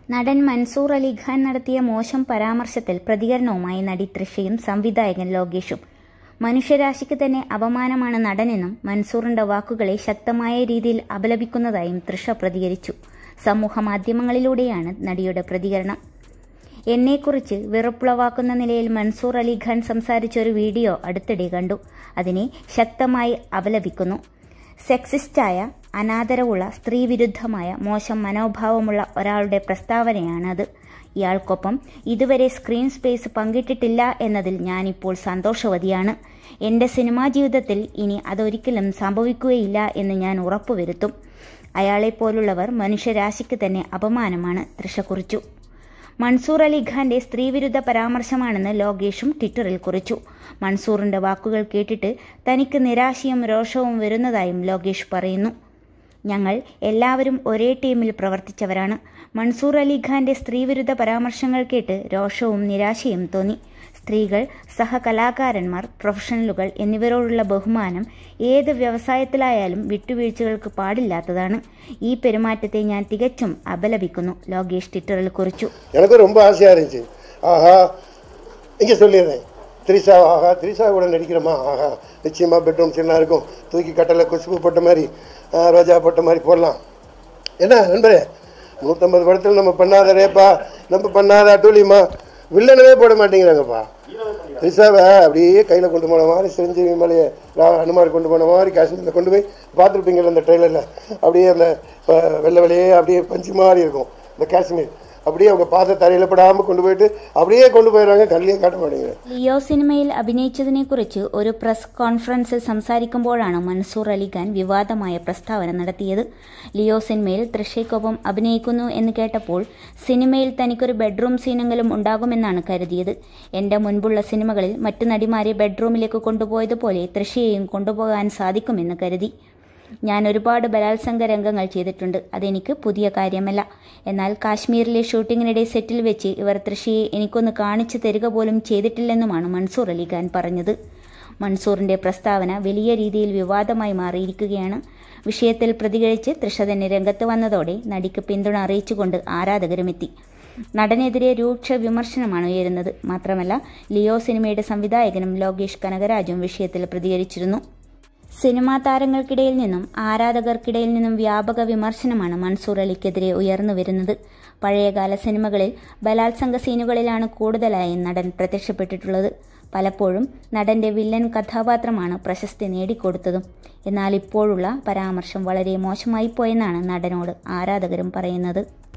നടൻ മൻസൂർ അലി ഖാൻ നടത്തിയ മോശം പരാമർശത്തിൽ പ്രതികരണവുമായി നടി തൃഷയും സംവിധായകൻ ലോകേഷും മനുഷ്യരാശിക്ക് തന്നെ അപമാനമാണ് നടനെന്നും മൻസൂറിന്റെ വാക്കുകളെ ശക്തമായ രീതിയിൽ അപലപിക്കുന്നതായും തൃഷ പ്രതികരിച്ചു സമൂഹ മാധ്യമങ്ങളിലൂടെയാണ് നടിയുടെ പ്രതികരണം എന്നെക്കുറിച്ച് വെറുപ്പുളവാക്കുന്ന നിലയിൽ മൻസൂർ അലി ഖാൻ സംസാരിച്ച ഒരു വീഡിയോ അടുത്തിടെ കണ്ടു അതിനെ ശക്തമായി അപലപിക്കുന്നു സെക്സിസ്റ്റായ അനാദരവുള്ള സ്ത്രീവിരുദ്ധമായ മോശം മനോഭാവമുള്ള ഒരാളുടെ പ്രസ്താവനയാണത് ഇയാൾക്കൊപ്പം ഇതുവരെ സ്ക്രീൻ സ്പേസ് പങ്കിട്ടിട്ടില്ല എന്നതിൽ ഞാനിപ്പോൾ സന്തോഷവതിയാണ് എൻ്റെ സിനിമാ ജീവിതത്തിൽ ഇനി അതൊരിക്കലും സംഭവിക്കുകയില്ല എന്ന് ഞാൻ ഉറപ്പുവരുത്തും അയാളെപ്പോലുള്ളവർ മനുഷ്യരാശിക്ക് തന്നെ അപമാനമാണ് തൃഷ കുറിച്ചു മൻസൂർ അലി ഖാന്റെ സ്ത്രീവിരുദ്ധ പരാമർശമാണെന്ന് ലോകേഷും ട്വിറ്ററിൽ കുറിച്ചു മൻസൂറിന്റെ വാക്കുകൾ കേട്ടിട്ട് തനിക്ക് നിരാശയും രോഷവും വരുന്നതായും ലോകേഷ് പറയുന്നു ഞങ്ങൾ എല്ലാവരും ഒരേ ടീമിൽ പ്രവർത്തിച്ചവരാണ് മൻസൂർ അലി ഖാന്റെ സ്ത്രീവിരുദ്ധ പരാമർശങ്ങൾ കേട്ട് രോഷവും നിരാശയും തോന്നി സ്ത്രീകൾ സഹകലാകാരന്മാർ പ്രൊഫഷണലുകൾ എന്നിവരോടുള്ള ബഹുമാനം ഏത് വ്യവസായത്തിലായാലും വിട്ടുവീഴ്ചകൾക്ക് പാടില്ലാത്തതാണ് ഈ പെരുമാറ്റത്തെ ഞാൻ തികച്ചും അപലപിക്കുന്നു ലോകേഷ് ട്വിറ്ററിൽ കുറിച്ചു எனக்கு ரொம்ப ஆசையாக இருந்துச்சு ஆஹா இங்கே சொல்லிடுறேன் திரிஷா ஆஹா திரிஷா கூட நடிக்கிறோமா ஆஹா நிச்சயமாக பெட்ரூம் சீனாக இருக்கும் தூக்கி கட்டலை குஷ்பு போட்ட மாதிரி ஆ, ரோஜா போட்ட மாதிரி போடலாம் என்ன நண்பரே நூற்றம்பது படத்தில் நம்ம பண்ணாத ரேப்பா நம்ம பண்ணாத அட்டூழியமா வில்லனவே போட மாட்டேங்கிறாங்கப்பா திரிஷாவை அப்படியே கையில் கொண்டு போன மாதிரி சிரஞ்சீவி மலையை ரா- ஹனுமார் கொண்டு போன மாதிரி காஷ்மீரில் கொண்டு போய் பார்த்துருப்பீங்கள்ல அந்த ட்ரெயிலரில் அப்படியே அந்த அஹ், வெள்ளை வெளியே அப்படியே பஞ்சு மாதிரி இருக்கும் இந்த காஷ்மீர் அப்படியே அவங்க பாத தரையில் படாமல் கொண்டு போயிட்டு அப்படியே கொண்டு போயிடுறாங்க கண்ணிலே காட்ட மாட்டேங்கிறேன் ലിയോ സിനിമയിൽ അഭിനയിച്ചതിനെക്കുറിച്ച് ഒരു പ്രസ് കോൺഫറൻസിൽ സംസാരിക്കുമ്പോഴാണ് മൻസൂർ അലിഖാൻ വിവാദമായ പ്രസ്താവന നടത്തിയത് ലിയോ സിനിമയിൽ തൃഷയ്ക്കൊപ്പം അഭിനയിക്കുന്നു എന്ന് കേട്ടപ്പോൾ സിനിമയിൽ തനിക്കൊരു ബെഡ്റൂം സീനെങ്കിലും ഉണ്ടാകുമെന്നാണ് കരുതിയത് എന്റെ മുൻപുള്ള സിനിമകളിൽ മറ്റു നടിമാരെ ബെഡ്റൂമിലേക്ക് കൊണ്ടുപോയതുപോലെ തൃഷയെയും കൊണ്ടുപോകാൻ സാധിക്കുമെന്ന് കരുതി ഞാൻ ഒരുപാട് ബലാത്സംഗ രംഗങ്ങൾ ചെയ്തിട്ടുണ്ട് അതെനിക്ക് പുതിയ കാര്യമല്ല എന്നാൽ കാശ്മീരിലെ ഷൂട്ടിങ്ങിനിടെ സെറ്റിൽ വെച്ച് ഇവർ തൃഷയെ എനിക്കൊന്ന് കാണിച്ചു തരിക പോലും ചെയ്തിട്ടില്ലെന്നുമാണ് മൻസൂർ അലിഖാൻ പറഞ്ഞത് മൻസൂറിന്റെ പ്രസ്താവന വലിയ രീതിയിൽ വിവാദമായി മാറിയിരിക്കുകയാണ് വിഷയത്തിൽ പ്രതികരിച്ച് തൃഷ തന്നെ രംഗത്ത് വന്നതോടെ നടിക്ക് പിന്തുണ അറിയിച്ചുകൊണ്ട് ആരാധകരുമെത്തി നടനെതിരെ രൂക്ഷ വിമർശനമാണ് ഉയരുന്നത് മാത്രമല്ല ലിയോ സിനിമയുടെ സംവിധായകനും ലോകേഷ് കനകരാജും വിഷയത്തിൽ പ്രതികരിച്ചിരുന്നു സിനിമാ താരങ്ങൾക്കിടയിൽ നിന്നും ആരാധകർക്കിടയിൽ നിന്നും വ്യാപക വിമർശനമാണ് മൻസൂർ അലിക്കെതിരെ ഉയർന്നു വരുന്നത് പഴയകാല സിനിമകളിൽ ബലാത്സംഗ സീനുകളിലാണ് കൂടുതലായി നടൻ പ്രത്യക്ഷപ്പെട്ടിട്ടുള്ളത് പലപ്പോഴും നടന്റെ വില്ലൻ കഥാപാത്രമാണ് പ്രശസ്തി നേടിക്കൊടുത്തതും എന്നാൽ ഇപ്പോഴുള്ള പരാമർശം വളരെ മോശമായി പോയെന്നാണ് നടനോട് ആരാധകരും പറയുന്നത്